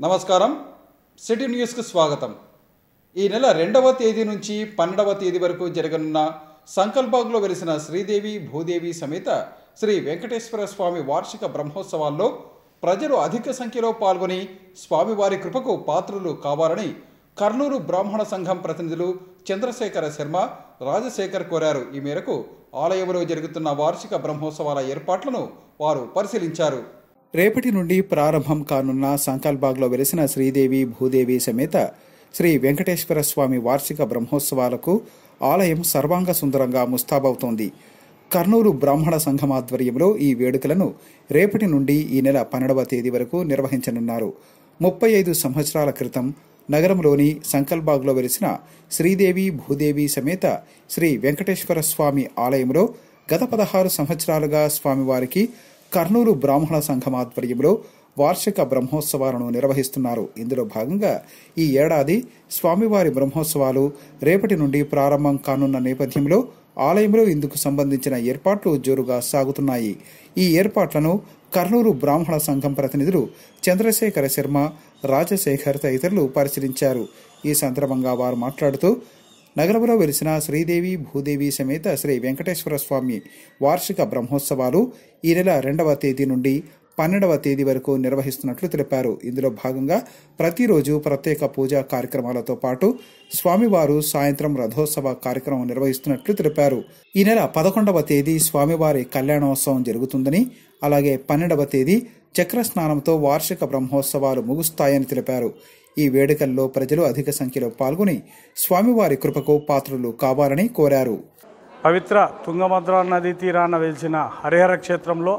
నమస్కారం సిటీ న్యూస్కు స్వాగతం ఈ నెల రెండవ తేదీ నుంచి పన్నెండవ తేదీ వరకు జరగనున్న సంకల్బాగ్లో వెలిసిన శ్రీదేవి భూదేవి సమేత శ్రీ వెంకటేశ్వర స్వామి వార్షిక బ్రహ్మోత్సవాల్లో ప్రజలు అధిక సంఖ్యలో పాల్గొని స్వామివారి కృపకు పాత్రులు కావాలని కర్నూలు బ్రాహ్మణ సంఘం ప్రతినిధులు చంద్రశేఖర శర్మ రాజశేఖర్ కోరారు ఈ మేరకు ఆలయంలో జరుగుతున్న వార్షిక బ్రహ్మోత్సవాల ఏర్పాట్లను వారు పరిశీలించారు రేపటి నుండి ప్రారంభం కానున్న సంకల్బాగ్లో వెలిసిన శ్రీదేవి భూదేవి సమేత శ్రీ వెంకటేశ్వర స్వామి వార్షిక బ్రహ్మోత్సవాలకు ఆలయం సర్వాంగ సుందరంగా ముస్తాబవుతోంది కర్నూలు బ్రాహ్మణ సంఘం ఆధ్వర్యంలో ఈ వేడుకలను రేపటి నుండి ఈ నెల పన్నెండవ తేదీ వరకు నిర్వహించనున్నారు ముప్పై ఐదు సంవత్సరాల క్రితం నగరంలోని సంకల్బాగ్లో వెలిసిన శ్రీదేవి భూదేవి సమేత శ్రీ వెంకటేశ్వర స్వామి ఆలయంలో గత పదహారు సంవత్సరాలుగా స్వామివారికి కర్నూలు బ్రాహ్మణ సంఘం ఆధ్వర్యంలో వార్షిక బ్రహ్మోత్సవాలను నిర్వహిస్తున్నారు ఇందులో భాగంగా ఈ ఏడాది స్వామివారి బ్రహ్మోత్సవాలు రేపటి నుండి ప్రారంభం కానున్న నేపథ్యంలో ఆలయంలో ఇందుకు సంబంధించిన ఏర్పాట్లు జోరుగా సాగుతున్నాయి ఈ ఏర్పాట్లను కర్నూలు బ్రాహ్మణ సంఘం ప్రతినిధులు చంద్రశేఖర శర్మ రాజశేఖర్ తదితరులు పరిశీలించారు ఈ సందర్భంగా వారు మాట్లాడుతూ నగరంలో వెలిసిన శ్రీదేవి భూదేవి సమేత శ్రీ వెంకటేశ్వర స్వామి వార్షిక బ్రహ్మోత్సవాలు ఈ నెల రెండవ తేదీ నుండి పన్నెండవ తేదీ వరకు నిర్వహిస్తున్నట్లు తెలిపారు ఇందులో భాగంగా ప్రతిరోజు ప్రత్యేక పూజా కార్యక్రమాలతో పాటు స్వామివారు సాయంత్రం రథోత్సవ కార్యక్రమం నిర్వహిస్తున్నట్లు తెలిపారు ఈ నెల పదకొండవ తేదీ స్వామివారి కళ్యాణోత్సవం జరుగుతుందని అలాగే పన్నెండవ తేదీ చక్ర స్నానంతో వార్షిక బ్రహ్మోత్సవాలు ముగుస్తాయని తెలిపారు ఈ వేడుకల్లో ప్రజలు అధిక సంఖ్యలో పాల్గొని స్వామివారి కృపకు పాత్రులు కావాలని కోరారు పవిత్ర తుంగభద్ర నదీ తీరాన వెలిసిన హరిహర క్షేత్రంలో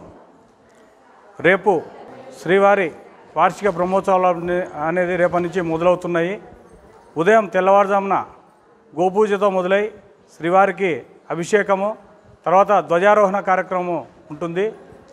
రేపు శ్రీవారి వార్షిక బ్రహ్మోత్సవాలు అనే- అనేది రేపటి నుంచి మొదలవుతున్నాయి ఉదయం తెల్లవారుజామున గోపూజతో మొదలై శ్రీవారికి అభిషేకము తర్వాత ధ్వజారోహణ కార్యక్రమం ఉంటుంది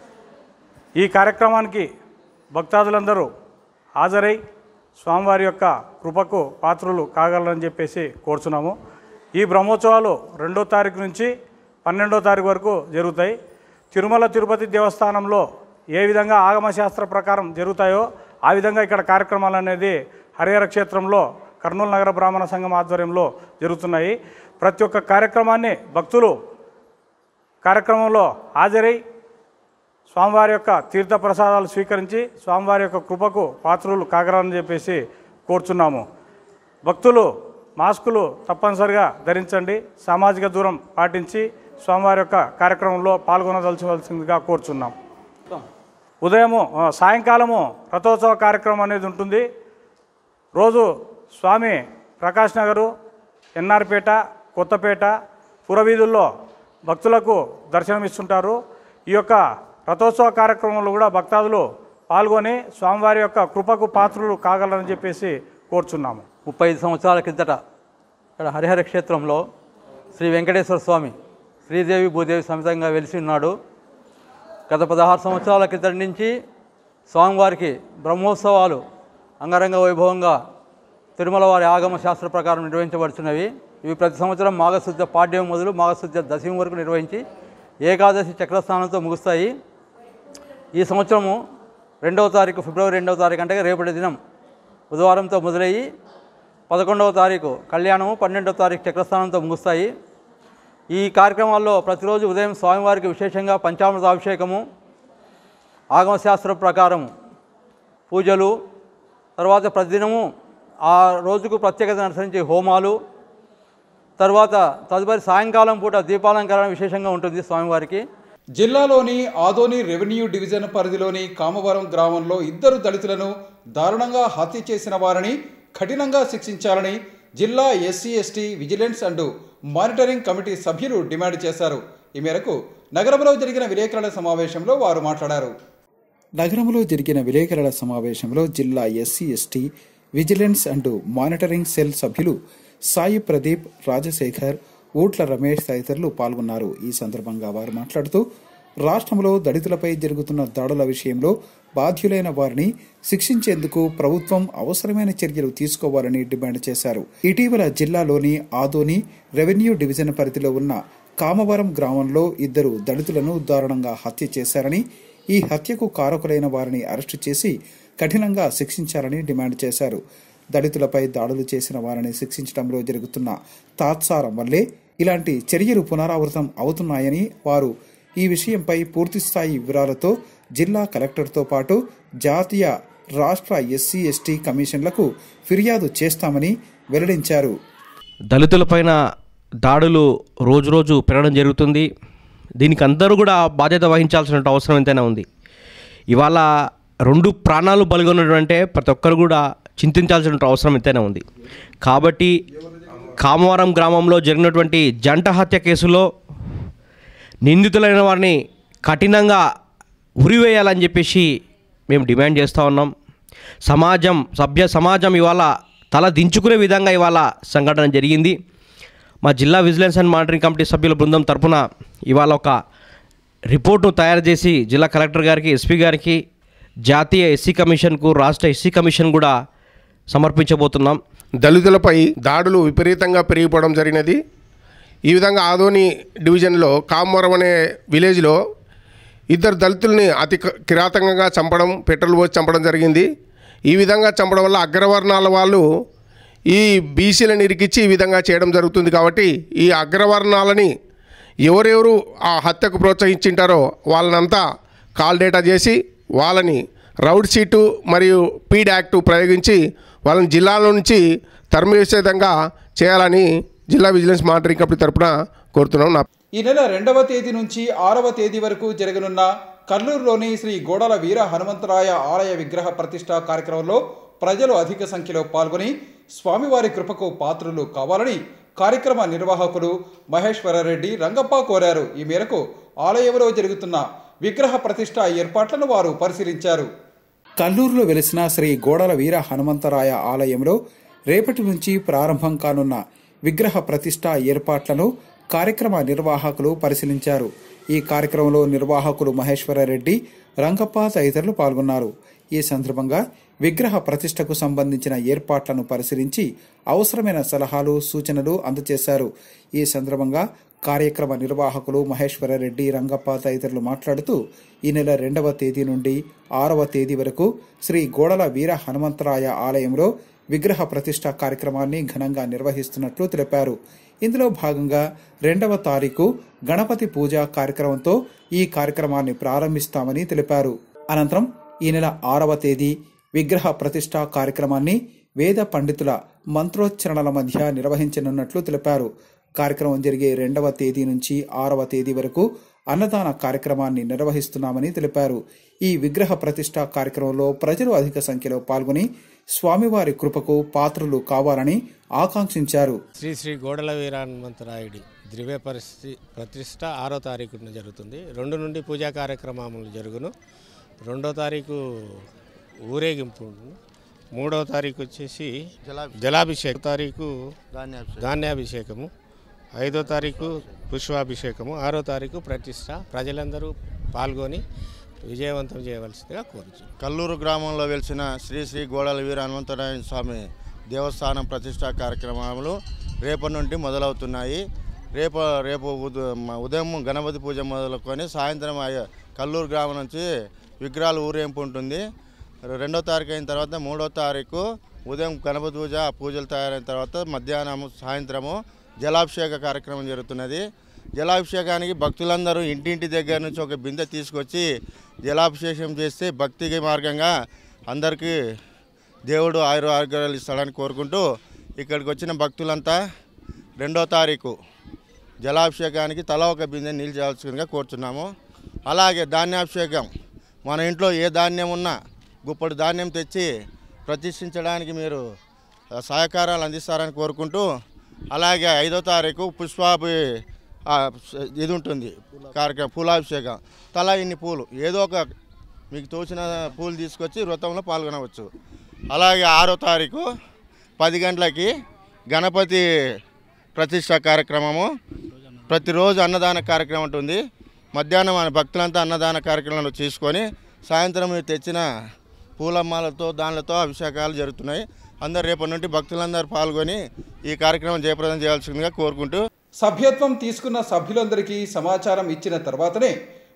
ఈ కార్యక్రమానికి భక్తాదులందరూ హాజరై స్వామివారి యొక్క కృపకు పాత్రులు కాగలరని చెప్పేసి కోరుచున్నాము ఈ బ్రహ్మోత్సవాలు రెండో తారీఖు నుంచి పన్నెండో తారీఖు వరకు జరుగుతాయి తిరుమల తిరుపతి దేవస్థానంలో ఏ విధంగా ఆగమశాస్త్ర ప్రకారం జరుగుతాయో ఆ విధంగా ఇక్కడ కార్యక్రమాలు అనేది హరిహర క్షేత్రంలో కర్నూలు నగర బ్రాహ్మణ సంఘం ఆధ్వర్యంలో జరుగుతున్నాయి ప్రతి ఒక్క కార్యక్రమాన్ని భక్తులు కార్యక్రమంలో హాజరై స్వామివారి యొక్క తీర్థ ప్రసాదాలు స్వీకరించి స్వామివారి యొక్క కృపకు పాత్రులు కాగరాలని చెప్పేసి కోరుచున్నాము భక్తులు మాస్కులు తప్పనిసరిగా ధరించండి సామాజిక దూరం పాటించి స్వామివారి యొక్క కార్యక్రమంలో పాల్గొనదలచవలసిందిగా కోరుచున్నాం ఉదయము ఆ, సాయంకాలము రథోత్సవ కార్యక్రమం అనేది ఉంటుంది రోజు స్వామి ప్రకాష్ నగరు ఎన్ఆర్పేట కొత్తపేట పురవీధుల్లో భక్తులకు దర్శనమిస్తుంటారు ఈ యొక్క రథోత్సవ కార్యక్రమంలో కూడా భక్తాదులు పాల్గొని స్వామివారి యొక్క కృపకు పాత్రులు కాగలరని చెప్పేసి కోరుచున్నాము ముప్పై ఐదు సంవత్సరాల కిందట ఇక్కడ హరిహర క్షేత్రంలో శ్రీ వెంకటేశ్వర స్వామి శ్రీదేవి భూదేవి సమేతంగా వెలిసి ఉన్నాడు గత పదహారు సంవత్సరాల క్రితం నుంచి స్వామివారికి బ్రహ్మోత్సవాలు అంగరంగ వైభవంగా తిరుమల వారి ఆగమ శాస్త్ర ప్రకారం నిర్వహించబడుతున్నవి ఇవి ప్రతి సంవత్సరం మాఘశుద్ధ పాడ్యం మొదలు మాఘశుద్ధ దశమి వరకు నిర్వహించి ఏకాదశి చక్రస్నానంతో ముగుస్తాయి ఈ సంవత్సరము రెండవ తారీఖు ఫిబ్రవరి రెండవ తారీఖు అంటే రేపటి దినం బుధవారంతో మొదలయ్యి పదకొండవ తారీఖు కళ్యాణము పన్నెండవ తారీఖు చక్రస్నానంతో ముగుస్తాయి ఈ కార్యక్రమాల్లో ప్రతిరోజు ఉదయం స్వామివారికి విశేషంగా పంచామృత అభిషేకము ఆగమశాస్త్రం ప్రకారం పూజలు తర్వాత ప్రతిదినము ఆ రోజుకు ప్రత్యేకత అనుసరించి హోమాలు తర్వాత తదుపరి సాయంకాలం పూట దీపాలంకరణ విశేషంగా ఉంటుంది స్వామివారికి జిల్లాలోని ఆదోని రెవెన్యూ డివిజన్ పరిధిలోని కామవరం గ్రామంలో ఇద్దరు దళితులను దారుణంగా హత్య చేసిన వారిని కఠినంగా శిక్షించాలని జిల్లా SC ST vigilance and monitoring committee సభ్యులు డిమాండ్ చేశారు ఈ మేరకు నగరంలో జరిగిన విలేకరుల సమావేశంలో వారు మాట్లాడారు నగరంలో జరిగిన విలేకరుల సమావేశంలో జిల్లా SC ST vigilance and monitoring cell సభ్యులు సాయి ప్రదీప్ రాజశేఖర్ ఊట్ల రమేష్ తదితరులు పాల్గొన్నారు ఈ సందర్భంగా వారు మాట్లాడుతూ రాష్ట్రంలో దళితులపై జరుగుతున్న దాడుల విషయంలో బాధ్యులైన వారిని శిక్షించేందుకు ప్రభుత్వం అవసరమైన చర్యలు తీసుకోవాలని డిమాండ్ చేశారు ఇటీవల జిల్లాలోని ఆదోని రెవెన్యూ డివిజన్ పరిధిలో ఉన్న కామవరం గ్రామంలో ఇద్దరు దళితులను దారుణంగా హత్య చేశారని ఈ హత్యకు కారకులైన వారిని అరెస్టు చేసి కఠినంగా శిక్షించాలని డిమాండ్ చేశారు దళితులపై దాడులు చేసిన వారిని శిక్షించడంలో జరుగుతున్న తాత్సారం వల్లే ఇలాంటి చర్యలు పునరావృతం అవుతున్నాయని వారు ఈ విషయంపై పూర్తిస్థాయి వివరాలతో జిల్లా కలెక్టర్తో పాటు జాతీయ రాష్ట్ర ఎస్సీ ఎస్టీ కమిషన్లకు ఫిర్యాదు చేస్తామని వెల్లడించారు దళితులపైన దాడులు రోజురోజు పెరగడం జరుగుతుంది దీనికి అందరూ కూడా బాధ్యత వహించాల్సిన అవసరం ఎంతైనా ఉంది ఇవాళ రెండు ప్రాణాలు బలిగొన్నటువంటి ప్రతి ఒక్కరు కూడా చింతించాల్సిన అవసరం ఎంతైనా ఉంది కాబట్టి కామవరం గ్రామంలో జరిగినటువంటి జంట హత్య కేసులో నిందితులైన వారిని కఠినంగా ఉరివేయాలని చెప్పేసి మేము డిమాండ్ చేస్తూ ఉన్నాం సమాజం సభ్య సమాజం ఇవాళ తల దించుకునే విధంగా ఇవాళ సంఘటన జరిగింది మా జిల్లా విజిలెన్స్ అండ్ మానిటరింగ్ కమిటీ సభ్యుల బృందం తరపున ఇవాళ ఒక రిపోర్ట్ను తయారు చేసి జిల్లా కలెక్టర్ గారికి ఎస్పీ గారికి జాతీయ ఎస్సీ కమిషన్కు రాష్ట్ర ఎస్సీ కమిషన్ కూడా సమర్పించబోతున్నాం దళితులపై దాడులు విపరీతంగా పెరిగిపోవడం జరిగినది ఈ విధంగా ఆదోని డివిజన్లో కామవరం అనే విలేజ్లో ఇద్దరు దళితుల్ని అతి క- కిరాతకంగా చంపడం పెట్రోల్ పోసి చంపడం జరిగింది ఈ విధంగా చంపడం వల్ల అగ్రవర్ణాల వాళ్ళు ఈ బీసీలను ఇరికిచ్చి ఈ విధంగా చేయడం జరుగుతుంది కాబట్టి ఈ అగ్రవర్ణాలని ఎవరెవరు ఆ హత్యకు ప్రోత్సహించింటారో వాళ్ళనంతా కాల్ డేటా చేసి వాళ్ళని రౌడ్ షీటు మరియు పీడ్ యాక్టు ప్రయోగించి వాళ్ళని జిల్లాల నుంచి తరిమివేసే విధంగా చేయాలని జిల్లా విజిలెన్స్ మానిటరింగ్ కమిటీ తరపున కోరుతున్నాం నా ఈ నెల రెండవ తేదీ నుంచి ఆరవ తేదీ వరకు జరగనున్న కర్నూలులోని శ్రీ గోడల వీర హనుమంతరాయ ఆలయ విగ్రహ ప్రతిష్ఠా కార్యక్రమంలో ప్రజలు అధిక సంఖ్యలో పాల్గొని స్వామివారి కృపకు పాత్రులు కావాలని కార్యక్రమ నిర్వాహకులు మహేశ్వరరెడ్డి రంగప్ప కోరారు ఈ మేరకు ఆలయంలో జరుగుతున్న విగ్రహ ప్రతిష్ఠ ఏర్పాట్లను వారు పరిశీలించారు కల్లూరులో వెలిసిన శ్రీ గోడల వీర హనుమంతరాయ ఆలయంలో రేపటి నుంచి ప్రారంభం కానున్న విగ్రహ ప్రతిష్ఠ ఏర్పాట్లను కార్యక్రమ నిర్వాహకులు పరిశీలించారు ఈ కార్యక్రమంలో నిర్వాహకులు మహేశ్వరరెడ్డి రంగప్ప తదితరులు పాల్గొన్నారు ఈ సందర్భంగా విగ్రహ ప్రతిష్టకు సంబంధించిన ఏర్పాట్లను పరిశీలించి అవసరమైన సలహాలు సూచనలు అందజేశారు ఈ సందర్భంగా కార్యక్రమ నిర్వాహకులు మహేశ్వరరెడ్డి రంగప్ప తదితరులు మాట్లాడుతూ ఈ నెల రెండవ తేదీ నుండి ఆరవ తేదీ వరకు శ్రీ గోడల వీర హనుమంతరాయ ఆలయంలో విగ్రహ ప్రతిష్ట కార్యక్రమాన్ని ఘనంగా నిర్వహిస్తున్నట్లు తెలిపారు ఇందులో భాగంగా రెండవ తారీఖు గణపతి పూజ కార్యక్రమంతో ఈ కార్యక్రమాన్ని ప్రారంభిస్తామని తెలిపారు అనంతరం ఈ నెల ఆరవ తేదీ విగ్రహ ప్రతిష్ట కార్యక్రమాన్ని వేద పండితుల మంత్రోచ్చరణల మధ్య నిర్వహించనున్నట్లు తెలిపారు కార్యక్రమం జరిగే రెండవ తేదీ నుంచి ఆరవ తేదీ వరకు అన్నదాన కార్యక్రమాన్ని నిర్వహిస్తున్నామని తెలిపారు ఈ విగ్రహ ప్రతిష్ట కార్యక్రమంలో ప్రజలు అధిక సంఖ్యలో పాల్గొని స్వామివారి కృపకు పాత్రులు కావాలని ఆకాంక్షించారు శ్రీ శ్రీ గోడల వీరాన్మంతరాయుడి ద్రవ్య పరిస్థితి ప్రతిష్ట ఆరో తారీఖున జరుగుతుంది రెండు నుండి పూజా కార్యక్రమాలు జరుగును రెండో తారీఖు ఊరేగింపు ఉండును. మూడో తారీఖు వచ్చేసి జలాభిషేకం తారీఖు ధాన్యాభిషేకము ఐదో తారీఖు పుష్పాభిషేకము ఆరో తారీఖు ప్రతిష్ట ప్రజలందరూ పాల్గొని విజయవంతం చేయవలసిందిగా కోరుచున్నాను కల్లూరు గ్రామంలో వెలిసిన శ్రీ శ్రీ గోడల వీర హనుమంతరాయణ స్వామి దేవస్థానం ప్రతిష్టా కార్యక్రమాలు రేపటి నుండి మొదలవుతున్నాయి రేపు రేపు ఉద- మ- ఉదయం గణపతి పూజ మొదలుకొని సాయంత్రం అయ్యే కల్లూరు గ్రామం నుంచి విగ్రహాలు ఊరేంపు ఉంటుంది రెండో తారీఖు అయిన తర్వాత మూడో తారీఖు ఉదయం గణపతి పూజ ఆ పూజలు తయారైన తర్వాత మధ్యాహ్నం సాయంత్రము జలాభిషేక కార్యక్రమం జరుగుతున్నది జలాభిషేకానికి భక్తులందరూ ఇంటింటి దగ్గర నుంచి ఒక బిందె తీసుకొచ్చి జలాభిషేకం చేస్తే భక్తికి మార్గంగా అందరికీ దేవుడు ఆయుర ఆరోగ్యాలు ఇస్తాడని కోరుకుంటూ ఇక్కడికి వచ్చిన భక్తులంతా రెండో తారీఖు జలాభిషేకానికి తల ఒక బిందె నీళ్ళు చేయాల్సిందిగా కోరుచున్నాము అలాగే ధాన్యాభిషేకం మన ఇంట్లో ఏ ధాన్యం ఉన్నా గుప్పటి ధాన్యం తెచ్చి ప్రతిష్ఠించడానికి మీరు ఆ, సహకారాలు అందిస్తారని కోరుకుంటూ అలాగే ఐదో తారీఖు పుష్పాభి ఆ, స- ఇది ఉంటుంది కార్యక్రమం పూలాభిషేకం తలా ఇన్ని పూలు ఏదో ఒక మీకు తోచిన పూలు తీసుకొచ్చి వ్రతంలో పాల్గొనవచ్చు అలాగే ఆరో తారీఖు పది గంటలకి గణపతి ప్రతిష్ట కార్యక్రమము ప్రతిరోజు అన్నదాన కార్యక్రమం ఉంటుంది మధ్యాహ్నం మన భక్తులంతా అన్నదాన కార్యక్రమాలు చేసుకొని సాయంత్రం మీరు తెచ్చిన పూలమ్మాలతో దానిలతో అభిషేకాలు జరుగుతున్నాయి అందరు రేపటి నుండి భక్తులందరూ పాల్గొని ఈ కార్యక్రమం జయప్రదం చేయాల్సిందిగా కోరుకుంటూ సభ్యత్వం తీసుకున్న సభ్యులందరికీ సమాచారం ఇచ్చిన తర్వాతనే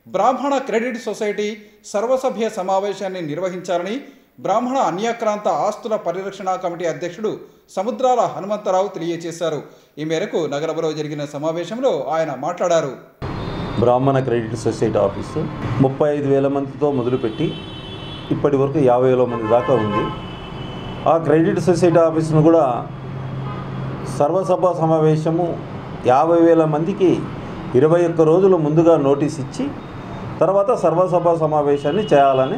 బ్రాహ్మణ క్రెడిట్ సొసైటీ సర్వసభ్య సమావేశాన్ని నిర్వహించాలని బ్రాహ్మణ అన్యాక్రాంత ఆస్తుల పరిరక్షణ కమిటీ అధ్యక్షుడు సముద్రాల హనుమంతరావు తెలియజేశారు ఈ మేరకు నగరంలో జరిగిన సమావేశంలో ఆయన మాట్లాడారు బ్రాహ్మణ క్రెడిట్ సొసైటీ ఆఫీసు ముప్పై ఐదు వేల మందితో మొదలుపెట్టి ఇప్పటి వరకు యాభై వేల మంది దాకా ఉంది ఆ క్రెడిట్ సొసైటీ ఆఫీసును కూడా సర్వసభ సమావేశము యాభై వేల మందికి ఇరవై ఒక్క రోజులు ముందుగా నోటీస్ ఇచ్చి తర్వాత సర్వసభ సమావేశాన్ని చేయాలని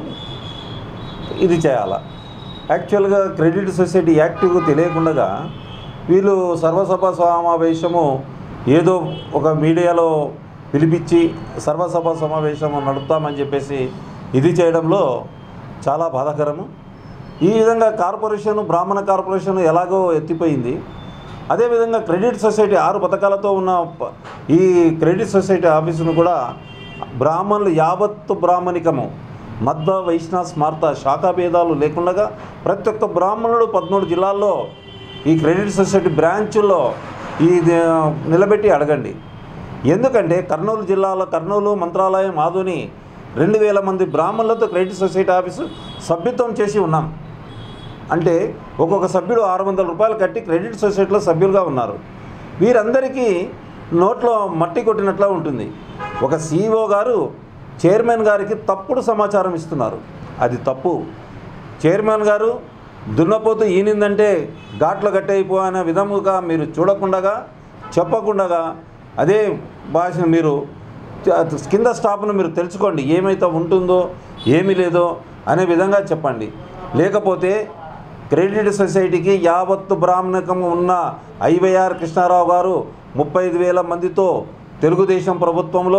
ఇది చేయాలా యాక్చువల్గా క్రెడిట్ సొసైటీ యాక్టివ్ తెలియకుండా వీళ్ళు సర్వసభ సమావేశము ఏదో ఒక మీడియాలో పిలిపించి సర్వసభ సమావేశం నడుపుతామని చెప్పేసి ఇది చేయడంలో చాలా బాధాకరము ఈ విధంగా కార్పొరేషన్ బ్రాహ్మణ కార్పొరేషన్ ఎలాగో ఎత్తిపోయింది అదేవిధంగా క్రెడిట్ సొసైటీ ఆరు పథకాలతో ఉన్న ప- ఈ క్రెడిట్ సొసైటీ ఆఫీసును కూడా బ్రాహ్మణులు యావత్తు బ్రాహ్మణికము మధ్వ వైష్ణవ స్మార్త శాఖా భేదాలు లేకుండా ప్రతి ఒక్క బ్రాహ్మణుడు పదమూడు జిల్లాల్లో ఈ క్రెడిట్ సొసైటీ బ్రాంచుల్లో ఈ దే- నిలబెట్టి అడగండి ఎందుకంటే కర్నూలు జిల్లాలో కర్నూలు మంత్రాలయం ఆదుని రెండు వేల మంది బ్రాహ్మణులతో క్రెడిట్ సొసైటీ ఆఫీసు సభ్యత్వం చేసి ఉన్నాం అంటే ఒక్కొక్క సభ్యుడు ఆరు వందల రూపాయలు కట్టి క్రెడిట్ సొసైటీలో సభ్యులుగా ఉన్నారు వీరందరికీ నోట్లో మట్టి కొట్టినట్లా ఉంటుంది ఒక సీఈఓ గారు చైర్మన్ గారికి తప్పుడు సమాచారం ఇస్తున్నారు అది తప్పు చైర్మన్ గారు దున్నపోతు ఈనిందంటే ఘాట్లో గట్టయిపో అనే విధముగా మీరు చూడకుండగా చెప్పకుండగా అదే భాషను మీరు త- కింద స్టాఫ్ను మీరు తెలుసుకోండి ఏమైతే ఉంటుందో ఏమీ లేదో అనే విధంగా చెప్పండి లేకపోతే క్రెడిట్ సొసైటీకి యావత్తు బ్రాహ్మణకం ఉన్న ఐవైఆర్ కృష్ణారావు గారు ముప్పై ఐదు వేల మందితో తెలుగుదేశం ప్రభుత్వంలో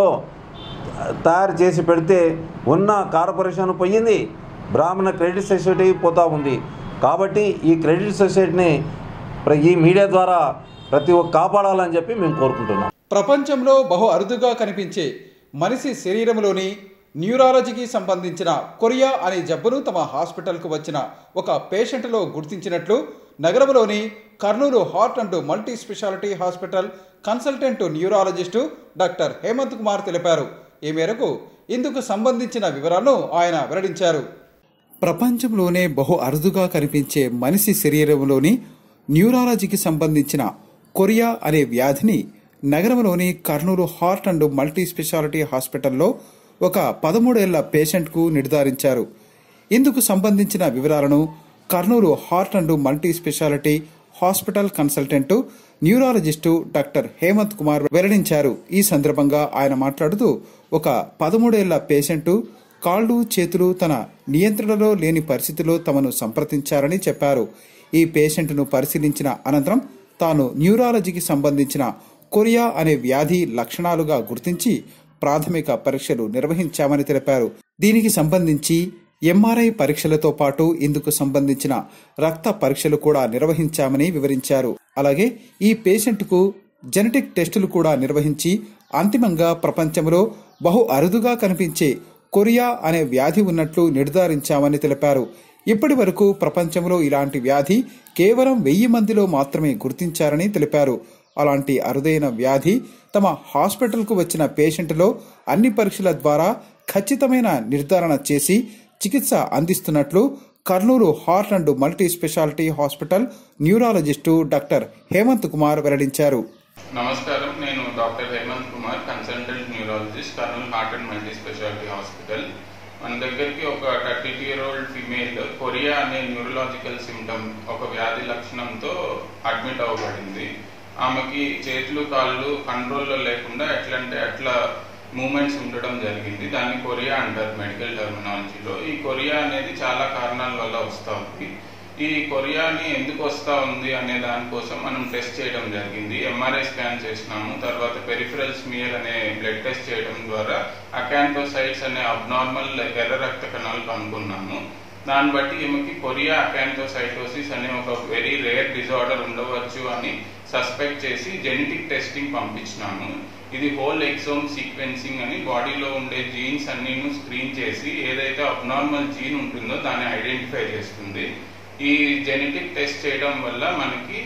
తయారు చేసి పెడితే ఉన్న కార్పొరేషన్ పోయింది బ్రాహ్మణ క్రెడిట్ సొసైటీ పోతా ఉంది కాబట్టి ఈ క్రెడిట్ సొసైటీని ప్ర- ఈ మీడియా ద్వారా ప్రతి ఒక్క కాపాడాలని చెప్పి మేము కోరుకుంటున్నాం ప్రపంచంలో బహు అరుదుగా కనిపించే మనిషి శరీరంలోని న్యూరాలజీకి సంబంధించిన కొరియా అనే జబ్బును తమ హాస్పిటల్కు వచ్చిన ఒక పేషెంట్లో గుర్తించినట్లు నగరంలోని Kurnool heart and multi speciality hospital consultant neurologist doctor Hemanth Kumar తెలిపారు ఈ మేరకు ఇందుకు సంబంధించిన వివరాలను ఆయన వెల్లడించారు ప్రపంచంలోనే బహు అరుదుగా కనిపించే మనిషి శరీరంలోని న్యూరాలజీకి సంబంధించిన కొరియా అనే వ్యాధిని నగరంలోని Kurnool heart and multi speciality హాస్పిటల్లో ఒక పదమూడేళ్ల పేషెంట్కు నిర్ధారించారు ఇందుకు సంబంధించిన వివరాలను Kurnool heart and multi speciality hospital consultant neurologist doctor Hemanth Kumar వెల్లడించారు ఈ సందర్భంగా ఆయన మాట్లాడుతూ ఒక పదమూడేళ్ల పేషెంటు కాళ్ళు చేతులు తన నియంత్రణలో లేని పరిస్థితిలో తమను సంప్రదించారని చెప్పారు ఈ పేషెంట్ను పరిశీలించిన అనంతరం తాను న్యూరాలజీకి సంబంధించిన కొరియా అనే వ్యాధి లక్షణాలుగా గుర్తించి ప్రాథమిక పరీక్షలు నిర్వహించామని తెలిపారు దీనికి సంబంధించి ఎంఆర్ఐ పరీక్షలతో పాటు ఇందుకు సంబంధించిన రక్త పరీక్షలు కూడా నిర్వహించామని వివరించారు అలాగే ఈ పేషెంట్కు జెనెటిక్ టెస్టులు కూడా నిర్వహించి అంతిమంగా ప్రపంచంలో బహు అరుదుగా కనిపించే కొరియా అనే వ్యాధి ఉన్నట్లు నిర్ధారించామని తెలిపారు ఇప్పటి వరకు ప్రపంచంలో ఇలాంటి వ్యాధి కేవలం వెయ్యి మందిలో మాత్రమే గుర్తించారని తెలిపారు అలాంటి అరుదైన వ్యాధి తమ హాస్పిటల్కు వచ్చిన పేషెంట్లో అన్ని పరీక్షల ద్వారా ఖచ్చితమైన నిర్ధారణ చేసి చికిత్స అందిస్తున్నట్లు Kurnool heart and multi speciality hospital neurologist doctor Hemanth Kumar వెల్లడించారు నమస్కారం నేను doctor Hemanth Kumar consultant neurologist Kurnool heart and multi speciality hospital మన దగ్గరికి ఒక thirty two year old female chorea అనే న్యూరలాజికల్ సిమ్టమ్ ఒక వ్యాధి లక్షణంతో అడ్మిట్ అవ్వబడింది ఆమెకి చేతులు కాళ్ళు కంట్రోల్లో లేకుండా ఎట్లంటే అట్లా మూమెంట్స్ ఉండడం జరిగింది దాన్ని కొరియా అంటారు మెడికల్ టర్మినాలజీలో ఈ కొరియా అనేది చాలా కారణాల వల్ల వస్తూ ఉంది ఈ కొరియాని ఎందుకు వస్తూ ఉంది అనే దానికోసం మనం టెస్ట్ చేయడం జరిగింది ఎంఆర్ఐ స్కాన్ చేసినాము తర్వాత పెరిఫరల్ స్మియర్ అనే బ్లడ్ టెస్ట్ చేయడం ద్వారా అకాంతోసైట్స్ అనే అబ్నార్మల్ ఎర్ర రక్త కణాలు కనుక్కున్నాము దాన్ని బట్టి ఈమెకి కొరియా అకాంతోసైటోసిస్ అనే ఒక వెరీ రేర్ డిజార్డర్ ఉండవచ్చు అని సస్పెక్ట్ చేసి జెనెటిక్ టెస్టింగ్ పంపించినాము ఇది హోల్ ఎక్సోమ్ సీక్వెన్సింగ్ అని బాడీలో ఉండే జీన్స్ అన్నిను స్క్రీన్ చేసి ఏదైతే అబ్నార్మల్ జీన్ ఉంటుందో దాన్ని ఐడెంటిఫై చేస్తుంది ఈ జెనెటిక్ టెస్ట్ చేయడం వల్ల మనకి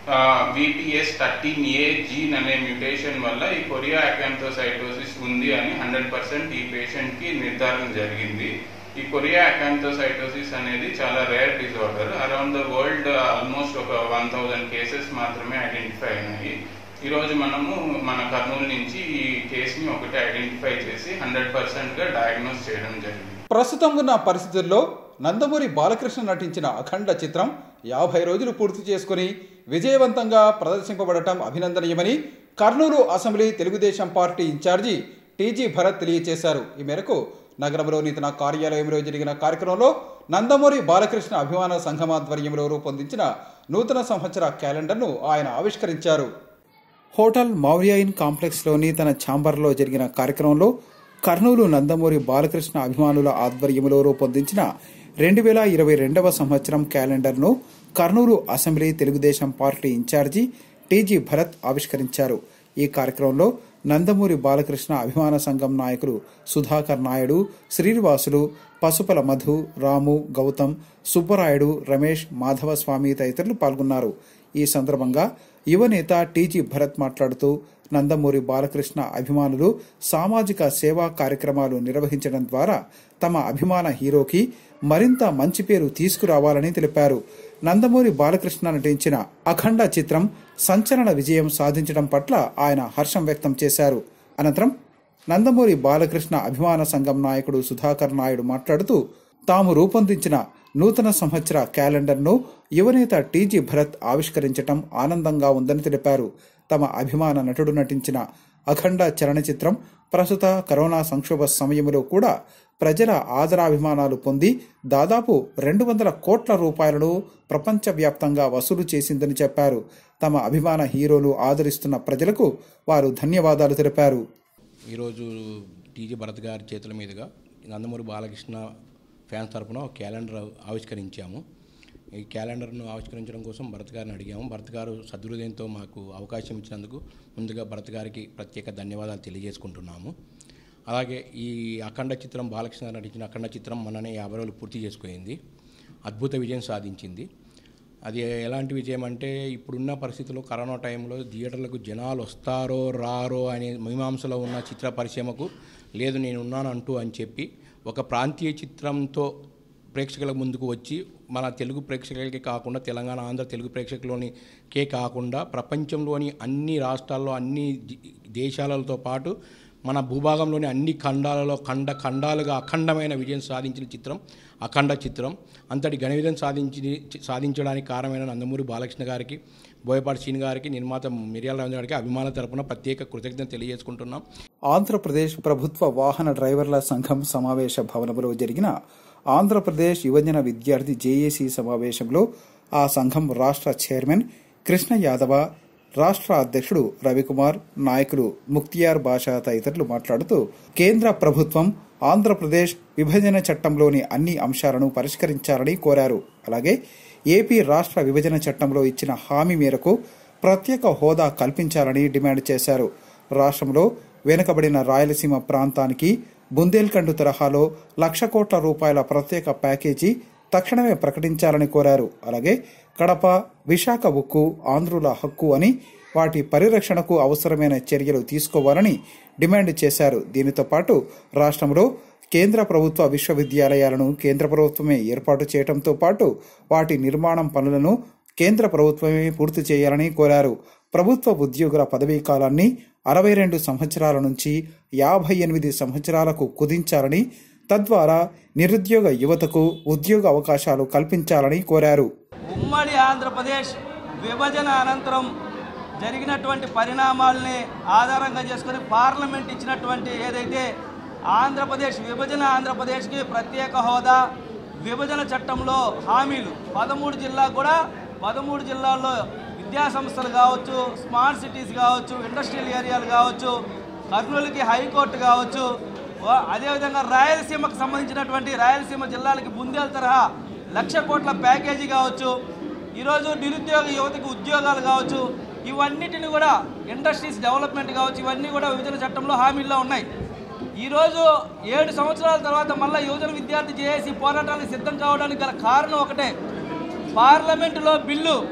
విపిఎస్ థర్టీన్ ఏ జీన్ అనే మ్యూటేషన్ వల్ల ఈ కొరియా అకాంతోసైటోసిస్ ఉంది అని హండ్రెడ్ పర్సెంట్ ఈ పేషెంట్కి నిర్ధారణ జరిగింది ఈ కొరియా అకాంతోసైటోసిస్ అనేది చాలా rare disorder around the world almost ఒక వన్ థౌజండ్ కేసెస్ మాత్రమే ఐడెంటిఫై అయినాయి ఈరోజు మనము మన కర్నూలు నుంచి ఈ కేసుని ఒకటి ఐడెంటిఫై చేసి హండ్రెడ్ పర్సెంట్గా డయాగ్నోస్ చేయడం జరిగింది ప్రస్తుతం ఉన్న పరిస్థితుల్లో నందమూరి బాలకృష్ణ నటించిన అఖండ చిత్రం యాభై రోజులు పూర్తి చేసుకుని విజయవంతంగా ప్రదర్శింపబడటం అభినందనీయమని Kurnool assembly Telugu Desam party incharge TG Bharath తెలియజేశారు ఈ మేరకు నగరంలోని తన కార్యాలయంలో జరిగిన కార్యక్రమంలో నందమూరి బాలకృష్ణ అభిమాన సంఘం ఆధ్వర్యంలో రూపొందించిన నూతన సంవత్సర క్యాలెండర్ను ఆయన ఆవిష్కరించారు హోటల్ మౌర్యాయిన్ కాంప్లెక్స్లోని తన ఛాంబర్లో జరిగిన కార్యక్రమంలో కర్నూలు నందమూరి బాలకృష్ణ అభిమానుల ఆధ్వర్యంలో రూపొందించిన రెండు వేల ఇరవై రెండవ సంవత్సరం క్యాలెండర్ను Kurnool assembly Telugu Desam party incharge TG Bharath ఆవిష్కరించారు ఈ కార్యక్రమంలో నందమూరి బాలకృష్ణ అభిమాన సంఘం నాయకులు సుధాకర్ నాయుడు శ్రీనివాసులు పసుపల మధు రాము గౌతమ్ సుబ్బరాయుడు రమేష్ మాధవస్వామి తదితరులు పాల్గొన్నారు ఈ సందర్భంగా యువనేత టీజీ భరత్ మాట్లాడుతూ నందమూరి బాలకృష్ణ అభిమానులు సామాజిక సేవా కార్యక్రమాలు నిర్వహించడం ద్వారా తమ అభిమాన హీరోకి మరింత మంచి పేరు తీసుకురావాలని తెలిపారు నందమూరి బాలకృష్ణ నటించిన అఖండ చిత్రం సంచలన విజయం సాధించడం పట్ల ఆయన హర్షం వ్యక్తం చేశారు అనంతరం నందమూరి బాలకృష్ణ అభిమాన సంఘం నాయకుడు సుధాకర్ నాయుడు మాట్లాడుతూ తాము రూపొందించిన నూతన సంవత్సర క్యాలెండర్ను యువనేత టీజీ భరత్ ఆవిష్కరించటం ఆనందంగా ఉందని తెలిపారు తమ అభిమాన నటుడు నటించిన అఖండ చలనచిత్రం ప్రస్తుత కరోనా సంక్షోభ సమయంలో కూడా ప్రజల ఆదరాభిమానాలు పొంది దాదాపు రెండు వందల కోట్ల రూపాయలను ప్రపంచవ్యాప్తంగా వసూలు చేసిందని చెప్పారు తమ అభిమాన హీరోలు ఆదరిస్తున్న ప్రజలకు వారు ధన్యవాదాలు తెలిపారు ఈరోజు టీజీ భరత్ గారి చేతుల మీదుగా నందమూరి బాలకృష్ణ ఫ్యాన్స్ తరపున ఒక క్యాలెండర్ ఆవిష్కరించాము ఈ క్యాలెండర్ను ఆవిష్కరించడం కోసం భరత్ గారిని అడిగాము భరత్ గారు సదృదయంతో మాకు అవకాశం ఇచ్చినందుకు ముందుగా భరత్ గారికి ప్రత్యేక ధన్యవాదాలు తెలియజేసుకుంటున్నాము అలాగే ఈ అఖండ చిత్రం బాలకృష్ణ నటించిన అఖండ చిత్రం మొన్ననే యాభై రోజులు పూర్తి చేసుకుంది అద్భుత విజయం సాధించింది అది ఎలాంటి విజయం అంటే ఇప్పుడున్న పరిస్థితుల్లో కరోనా టైంలో థియేటర్లకు జనాలు వస్తారో రారో అనే మీమాంసలో ఉన్న చిత్ర పరిశ్రమకు లేదు నేను ఉన్నాను అంటూ అని చెప్పి ఒక ప్రాంతీయ చిత్రంతో ప్రేక్షకుల ముందుకు వచ్చి మన తెలుగు ప్రేక్షకులకి కాకుండా తెలంగాణ ఆంధ్ర తెలుగు ప్రేక్షకులోనికే కాకుండా ప్రపంచంలోని అన్ని రాష్ట్రాల్లో అన్ని జి- దేశాలతో పాటు మన భూభాగంలోని అన్ని ఖండాలలో ఖండ ఖండాలుగా అఖండమైన విజయం సాధించిన చిత్రం అఖండ చిత్రం అంతటి ఘన విజయం సాధించి సాధించడానికి కారణమైన నందమూరి బాలకృష్ణ గారికి బోయపాటి శ్రీని గారికి నిర్మాత మిర్యాల రవీంద్ర గారికి అభిమానుల తరపున ప్రత్యేక కృతజ్ఞత తెలియజేసుకుంటున్నాం ఆంధ్రప్రదేశ్ ప్రభుత్వ వాహన డ్రైవర్ల సంఘం సమావేశ భవనంలో జరిగిన ఆంధ్రప్రదేశ్ యువజన విద్యార్థి జేఏసీ సమావేశంలో ఆ సంఘం రాష్ట్ర చైర్మన్ కృష్ణ యాదవ రాష్ట్ర అధ్యక్షుడు రవికుమార్ నాయకులు ముక్తియార్ బాషా తదితరులు మాట్లాడుతూ కేంద్ర ప్రభుత్వం ఆంధ్రప్రదేశ్ విభజన చట్టంలోని అన్ని అంశాలను పరిష్కరించాలని కోరారు అలాగే ఏపీ రాష్ట్ర విభజన చట్టంలో ఇచ్చిన హామీ మేరకు ప్రత్యేక హోదా కల్పించాలని డిమాండ్ చేశారు రాష్ట్రంలో వెనుకబడిన రాయలసీమ ప్రాంతానికి బుందేల్ఖండ్ తరహాలో లక్ష కోట్ల రూపాయల ప్రత్యేక ప్యాకేజీ తక్షణమే ప్రకటించాలని కోరారు అలాగే కడప విశాఖ ఉక్కు ఆంధ్రుల హక్కు అని వాటి పరిరక్షణకు అవసరమైన చర్యలు తీసుకోవాలని డిమాండ్ చేశారు దీనితో పాటు రాష్ట్రంలో కేంద్ర ప్రభుత్వ విశ్వవిద్యాలయాలను కేంద్ర ప్రభుత్వమే ఏర్పాటు చేయడంతో పాటు వాటి నిర్మాణం పనులను కేంద్ర ప్రభుత్వమే పూర్తి చేయాలని కోరారు ప్రభుత్వ ఉద్యోగుల పదవీ కాలాన్ని అరవై రెండు సంవత్సరాల నుంచి యాభై ఎనిమిది సంవత్సరాలకు కుదించాలని తద్వారా నిరుద్యోగ యువతకు ఉద్యోగ అవకాశాలు కల్పించాలని కోరారు ఉమ్మడి ఆంధ్రప్రదేశ్ విభజన అనంతరం జరిగినటువంటి పరిణామాలని ఆధారంగా చేసుకుని పార్లమెంట్ ఇచ్చినటువంటి ఏదైతే ఆంధ్రప్రదేశ్ విభజన ఆంధ్రప్రదేశ్కి ప్రత్యేక హోదా విభజన చట్టంలో హామీలు పదమూడు జిల్లా కూడా పదమూడు జిల్లాల్లో విద్యా సంస్థలు కావచ్చు స్మార్ట్ సిటీస్ కావచ్చు ఇండస్ట్రియల్ ఏరియాలు కావచ్చు కర్నూలుకి హైకోర్టు కావచ్చు వా- అదేవిధంగా రాయలసీమకు సంబంధించినటువంటి రాయలసీమ జిల్లాలకి బుందేల తరహా లక్ష కోట్ల ప్యాకేజీ కావచ్చు ఈరోజు నిరుద్యోగ యువతకు ఉద్యోగాలు కావచ్చు ఇవన్నిటిని కూడా ఇండస్ట్రీస్ డెవలప్మెంట్ కావచ్చు ఇవన్నీ కూడా విభజన చట్టంలో హామీల్లో ఉన్నాయి ఈరోజు ఏడు సంవత్సరాల తర్వాత మళ్ళీ యువజన విద్యార్థి చేసి పోరాటానికి సిద్ధం కావడానికి గల కారణం ఒకటే పార్లమెంటులో బిల్లు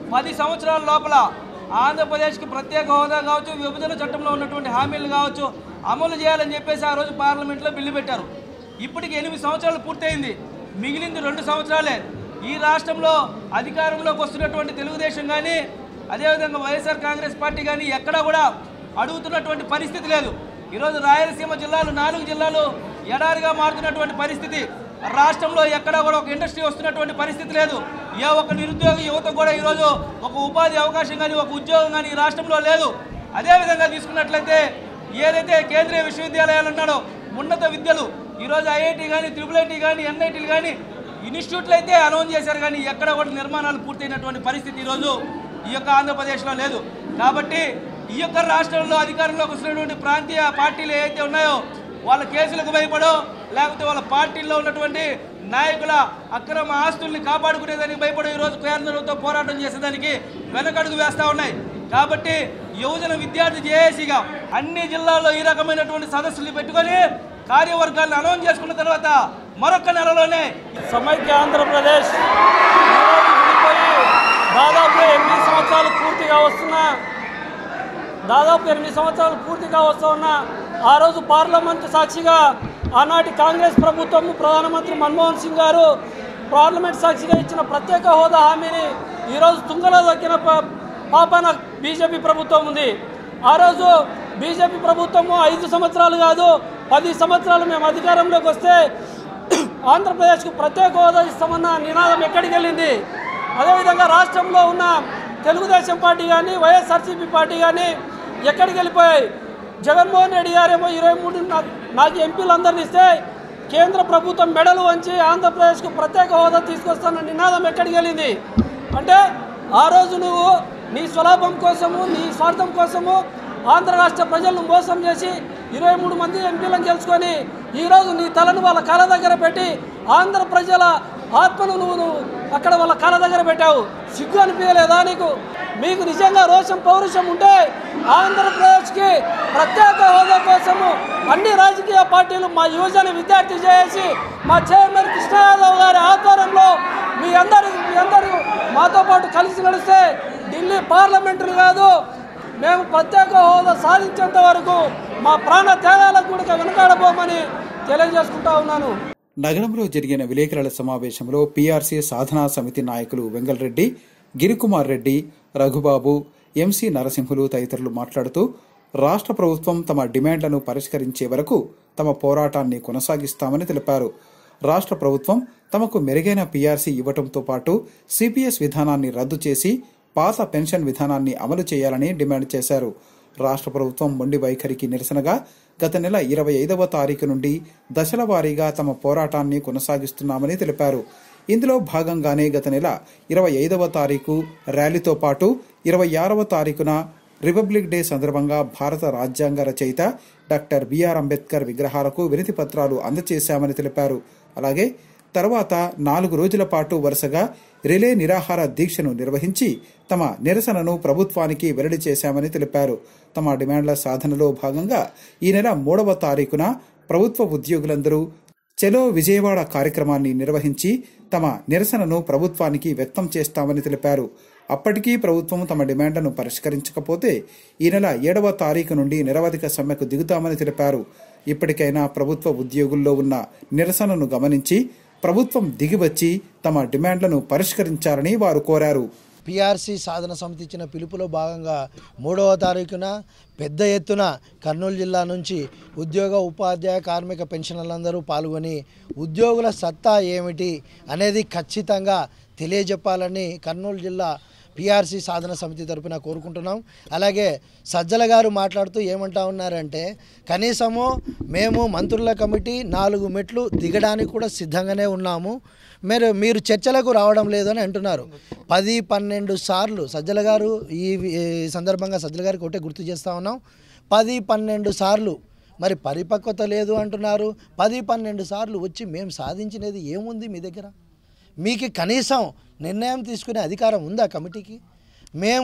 పది సంవత్సరాల లోపల ఆంధ్రప్రదేశ్కి ప్రత్యేక హోదా కావచ్చు విభజన చట్టంలో ఉన్నటువంటి హామీలు కావచ్చు అమలు చేయాలని చెప్పేసి ఆ రోజు పార్లమెంట్లో బిల్లు పెట్టారు ఇప్పటికి ఎనిమిది సంవత్సరాలు పూర్తయింది మిగిలింది రెండు సంవత్సరాలే ఈ రాష్ట్రంలో అధికారంలోకి వస్తున్నటువంటి తెలుగుదేశం కానీ అదేవిధంగా వైఎస్ఆర్ కాంగ్రెస్ పార్టీ కానీ ఎక్కడా కూడా అడుగుతున్నటువంటి పరిస్థితి లేదు ఈరోజు రాయలసీమ జిల్లాలు నాలుగు జిల్లాలు ఎడారిగా మారుతున్నటువంటి పరిస్థితి రాష్ట్రంలో ఎక్కడా కూడా ఒక ఇండస్ట్రీ వస్తున్నటువంటి పరిస్థితి లేదు ఏ ఒక్క నిరుద్యోగ యువత కూడా ఈరోజు ఒక ఉపాధి అవకాశం కానీ ఒక ఉద్యోగం కానీ ఈ రాష్ట్రంలో లేదు అదేవిధంగా తీసుకున్నట్లయితే ఏదైతే కేంద్రీయ విశ్వవిద్యాలయాలు ఉన్నాడో ఉన్నత విద్యలు ఈరోజు ఐఐటి కానీ త్రిపుల్ ఐటీ కానీ ఎన్ఐటీలు కానీ ఇన్స్టిట్యూట్లు అయితే అనౌన్స్ చేశారు కానీ ఎక్కడ కూడా నిర్మాణాలు పూర్తయినటువంటి పరిస్థితి ఈరోజు ఈ యొక్క ఆంధ్రప్రదేశ్లో లేదు కాబట్టి ఈ యొక్క రాష్ట్రంలో అధికారంలోకి వస్తున్నటువంటి ప్రాంతీయ పార్టీలు ఏవైతే ఉన్నాయో వాళ్ళ కేసులకు భయపడో లేకపోతే వాళ్ళ పార్టీల్లో ఉన్నటువంటి నాయకుల అక్రమ ఆస్తుల్ని కాపాడుకునేదానికి భయపడి ఈరోజు కేంద్రంతో పోరాటం చేసేదానికి వెనకడుగు వేస్తూ ఉన్నాయి కాబట్టి యువజన విద్యార్థి జేఏసీగా అన్ని జిల్లాల్లో ఈ రకమైనటువంటి సదస్సులు పెట్టుకొని కార్యవర్గాలను అనౌన్స్ చేసుకున్న తర్వాత మరొక నెలలోనే సమైక్య ఆంధ్రప్రదేశ్ ఈరోజు విడిపోయి దాదాపు ఎనిమిది సంవత్సరాలు పూర్తిగా వస్తున్న దాదాపు ఎనిమిది సంవత్సరాలు పూర్తిగా వస్తున్న ఆ రోజు పార్లమెంటు సాక్షిగా ఆనాటి కాంగ్రెస్ ప్రభుత్వం ప్రధానమంత్రి మన్మోహన్ సింగ్ గారు పార్లమెంట్ సాక్షిగా ఇచ్చిన ప్రత్యేక హోదా హామీని ఈరోజు తుంగలో దక్కిన ప- పాపాన బీజేపీ ప్రభుత్వం ఉంది ఆ రోజు బీజేపీ ప్రభుత్వము ఐదు సంవత్సరాలు కాదు పది సంవత్సరాలు మేము అధికారంలోకి వస్తే ఆంధ్రప్రదేశ్కు ప్రత్యేక హోదా ఇస్తామన్న నినాదం ఎక్కడికి వెళ్ళింది అదేవిధంగా రాష్ట్రంలో ఉన్న తెలుగుదేశం పార్టీ కానీ వైఎస్ఆర్సీపీ పార్టీ కానీ ఎక్కడికి వెళ్ళిపోయాయి జగన్మోహన్ రెడ్డి గారేమో ఇరవై మూడు నా- నాకు ఎంపీలందరినీ ఇస్తే కేంద్ర ప్రభుత్వం మెడలు వంచి ఆంధ్రప్రదేశ్కు ప్రత్యేక హోదా తీసుకొస్తున్న నినాదం ఎక్కడికి వెళ్ళింది అంటే ఆ రోజు నువ్వు నీ స్వలాభం కోసము నీ స్వార్థం కోసము ఆంధ్ర రాష్ట్ర ప్రజలను మోసం చేసి ఇరవై మూడు మంది ఎంపీలను గెలుచుకొని ఈరోజు నీ తలను వాళ్ళ కాళ్ళ దగ్గర పెట్టి ఆంధ్ర ప్రజల ఆత్మను నువ్వు నువ్వు అక్కడ వాళ్ళ కాళ్ళ దగ్గర పెట్టావు సిగ్గు అనిపించలేదా నీకు మీకు నిజంగా రోషం పౌరుషం ఉంటే ఆంధ్రప్రదేశ్కి ప్రత్యేక హోదా కోసము అన్ని రాజకీయ పార్టీలు మా యువజన విద్యార్థి చేసి మా చైర్మన్ కృష్ణ యాదవ్ గారి ఆధ్వర్యంలో మీ అందరు మీ అందరూ మాతో పాటు కలిసి నడిస్తే ఢిల్లీ పార్లమెంటరీ కాదు మేము ప్రత్యేక హోదా సాధించేంత వరకు మా ప్రాణ త్యాగాలకు కూడా వెనకాడబోమని తెలియజేసుకుంటా ఉన్నాను నగరంలో జరిగిన విలేకరుల సమావేశంలో పీఆర్సీ సాధనా సమితి నాయకులు వెంగళరెడ్డి గిరికుమార్ రెడ్డి రఘుబాబు ఎంసీ నరసింహులు తదితరులు మాట్లాడుతూ రాష్ట్ర ప్రభుత్వం తమ డిమాండ్లను పరిష్కరించే వరకు తమ పోరాటాన్ని కొనసాగిస్తామని తెలిపారు రాష్ట్ర ప్రభుత్వం తమకు మెరుగైన పీఆర్సీ ఇవ్వటంతో పాటు సిపిఎస్ విధానాన్ని రద్దు చేసి పాత పెన్షన్ విధానాన్ని అమలు చేయాలని డిమాండ్ చేశారు రాష్ట్ర ప్రభుత్వం మొండి వైఖరికి నిరసనగా గత నెల ఇరవై ఐదవ తారీఖు నుండి దశల వారీగా తమ పోరాటాన్ని కొనసాగిస్తున్నామని తెలిపారు ఇందులో భాగంగానే గత నెల ఇరవై ఐదవ తారీఖు ర్యాలీతో పాటు ఇరవై ఆరవ తారీఖున రిపబ్లిక్ డే సందర్భంగా భారత రాజ్యాంగ రచయిత డాక్టర్ బిఆర్ అంబేద్కర్ విగ్రహాలకు వినతి పత్రాలు అందజేశామని తెలిపారు అలాగే తర్వాత నాలుగు రోజుల పాటు వరుసగా రిలే నిరాహార దీక్షను నిర్వహించి తమ నిరసనను ప్రభుత్వానికి వెల్లడి చేశామని తెలిపారు తమ డిమాండ్ల సాధనలో భాగంగా ఈ నెల మూడవ తారీఖున ప్రభుత్వ ఉద్యోగులందరూ చెలో విజయవాడ కార్యక్రమాన్ని నిర్వహించి తమ నిరసనను ప్రభుత్వానికి వ్యక్తం చేస్తామని తెలిపారు అప్పటికీ ప్రభుత్వం తమ డిమాండ్లను పరిష్కరించకపోతే ఈ నెల ఏడవ తారీఖు నుండి నిరవధిక సమ్మెకు దిగుతామని తెలిపారు ఇప్పటికైనా ప్రభుత్వ ఉద్యోగుల్లో ఉన్న నిరసనను గమనించి ప్రభుత్వం దిగివచ్చి తమ డిమాండ్లను పరిష్కరించాలని వారు కోరారు పిఆర్సీ సాధన సమితి ఇచ్చిన పిలుపులో భాగంగా మూడవ తారీఖున పెద్ద ఎత్తున కర్నూలు జిల్లా నుంచి ఉద్యోగ ఉపాధ్యాయ కార్మిక పెన్షనర్లందరూ పాల్గొని ఉద్యోగుల సత్తా ఏమిటి అనేది ఖచ్చితంగా తెలియజెప్పాలని కర్నూలు జిల్లా పిఆర్సీ సాధన సమితి తరపున కోరుకుంటున్నాం అలాగే సజ్జల గారు మాట్లాడుతూ ఏమంటా ఉన్నారంటే కనీసము మేము మంత్రుల కమిటీ నాలుగు మెట్లు దిగడానికి కూడా సిద్ధంగానే ఉన్నాము మీరు మీరు చర్చలకు రావడం లేదని అంటున్నారు పది పన్నెండు సార్లు సజ్జల గారు ఈ ఈ సందర్భంగా సజ్జల గారికి ఒకటే గుర్తు చేస్తూ ఉన్నాం పది పన్నెండు సార్లు మరి పరిపక్వత లేదు అంటున్నారు పది పన్నెండు సార్లు వచ్చి మేము సాధించినది ఏముంది మీ దగ్గర మీకు కనీసం నిర్ణయం తీసుకునే అధికారం ఉందా కమిటీకి మేము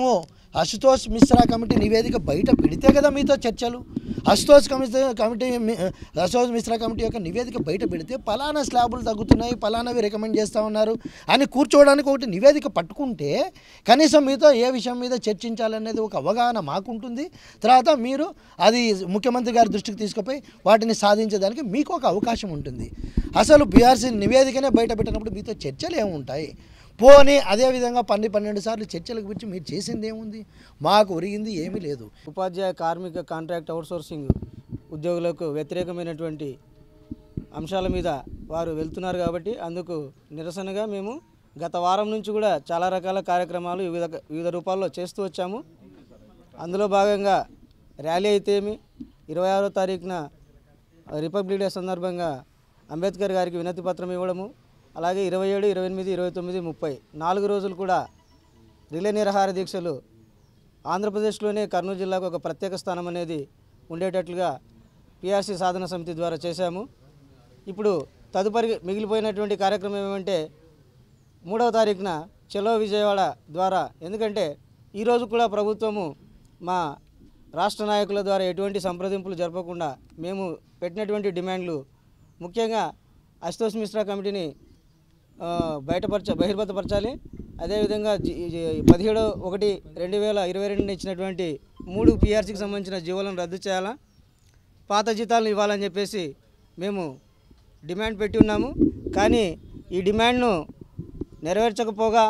అశుతోష్ మిశ్రా కమిటీ నివేదిక బయట పెడితే కదా మీతో చర్చలు అశుతోష్ కమిటీ కమిటీ మీ- అశుతోష్ మిశ్రా కమిటీ యొక్క నివేదిక బయట పెడితే పలానా స్లాబులు తగ్గుతున్నాయి పలానావి రికమెండ్ చేస్తూ ఉన్నారు అని కూర్చోవడానికి ఒకటి నివేదిక పట్టుకుంటే కనీసం మీతో ఏ విషయం మీద చర్చించాలనేది ఒక అవగాహన మాకుంటుంది తర్వాత మీరు అది ముఖ్యమంత్రి గారి దృష్టికి తీసుకుపోయి వాటిని సాధించడానికి మీకు ఒక అవకాశం ఉంటుంది అసలు బీఆర్సీ నివేదికనే బయట పెట్టినప్పుడు మీతో చర్చలు ఏముంటాయి పోనీ అదేవిధంగా పన్నె పన్నెండు సార్లు చర్చల గురించి మీరు చేసింది ఏముంది మాకు ఒరిగింది ఏమీ లేదు ఉపాధ్యాయ కార్మిక కాంట్రాక్ట్ అవుట్సోర్సింగ్ ఉద్యోగులకు వ్యతిరేకమైనటువంటి అంశాల మీద వారు వెళ్తున్నారు కాబట్టి అందుకు నిరసనగా మేము గత వారం నుంచి కూడా చాలా రకాల కార్యక్రమాలు వివిధ వివిధ రూపాల్లో చేస్తూ వచ్చాము అందులో భాగంగా ర్యాలీ అయితేమి ఇరవై ఆరో తారీఖున రిపబ్లిక్ డే సందర్భంగా అంబేద్కర్ గారికి వినతి పత్రం ఇవ్వడము అలాగే ఇరవై ఏడు ఇరవై ఎనిమిది ఇరవై తొమ్మిది ముప్పై నాలుగు రోజులు కూడా రిలే నిరాహార దీక్షలు ఆంధ్రప్రదేశ్లోనే కర్నూలు జిల్లాకు ఒక ప్రత్యేక స్థానం అనేది ఉండేటట్లుగా పిఆర్సీ సాధన సమితి ద్వారా చేశాము ఇప్పుడు తదుపరి మిగిలిపోయినటువంటి కార్యక్రమం ఏమంటే మూడవ తారీఖున చలో విజయవాడ ద్వారా ఎందుకంటే ఈరోజు కూడా ప్రభుత్వము మా రాష్ట్ర నాయకుల ద్వారా ఎటువంటి సంప్రదింపులు జరపకుండా మేము పెట్టినటువంటి డిమాండ్లు ముఖ్యంగా అశుతోష్ మిశ్రా కమిటీని ఆ, బయటపరచ బహిర్గతపరచాలి అదేవిధంగా జి- జి- పదిహేడు ఒకటి రెండు వేల ఇరవై రెండున ఇచ్చినటువంటి మూడు పిఆర్సీకి సంబంధించిన జీవోలను రద్దు చేయాలా పాత జీతాలను ఇవ్వాలని చెప్పేసి మేము డిమాండ్ పెట్టి ఉన్నాము కానీ ఈ డిమాండ్ను నెరవేర్చకపోగా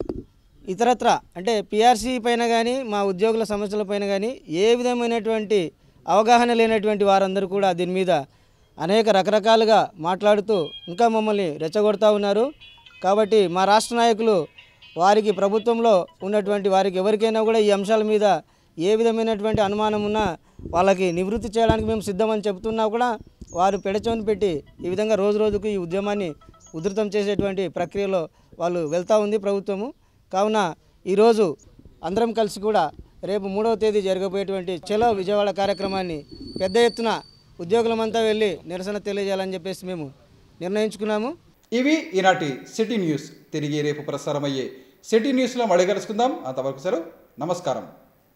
ఇతరత్ర అంటే పిఆర్సీ పైన కానీ మా ఉద్యోగుల సమస్యల పైన కానీ ఏ విధమైనటువంటి అవగాహన లేనటువంటి వారందరూ కూడా దీని మీద అనేక రకరకాలుగా మాట్లాడుతూ ఇంకా మమ్మల్ని రెచ్చగొడతా ఉన్నారు కాబట్టి మా రాష్ట్ర నాయకులు వారికి ప్రభుత్వంలో ఉన్నటువంటి వారికి ఎవరికైనా కూడా ఈ అంశాల మీద ఏ విధమైనటువంటి అనుమానం ఉన్నా వాళ్ళకి నివృత్తి చేయడానికి మేము సిద్ధమని చెబుతున్నా కూడా వారు పెడచోని పెట్టి ఈ విధంగా రోజు రోజుకు ఈ ఉద్యమాన్ని ఉధృతం చేసేటువంటి ప్రక్రియలో వాళ్ళు వెళ్తూ ఉంది ప్రభుత్వము కావున ఈరోజు అందరం కలిసి కూడా రేపు మూడవ తేదీ జరగబోయేటువంటి చలో విజయవాడ కార్యక్రమాన్ని పెద్ద ఎత్తున ఉద్యోగులమంతా వెళ్ళి నిరసన తెలియజేయాలని చెప్పేసి మేము నిర్ణయించుకున్నాము ఇవి ఈనాటి సిటీ న్యూస్ తిరిగి రేపు ప్రసారమయ్యే సిటీ న్యూస్లో మళ్ళీ కలుసుకుందాం అంతవరకు సెలవు నమస్కారం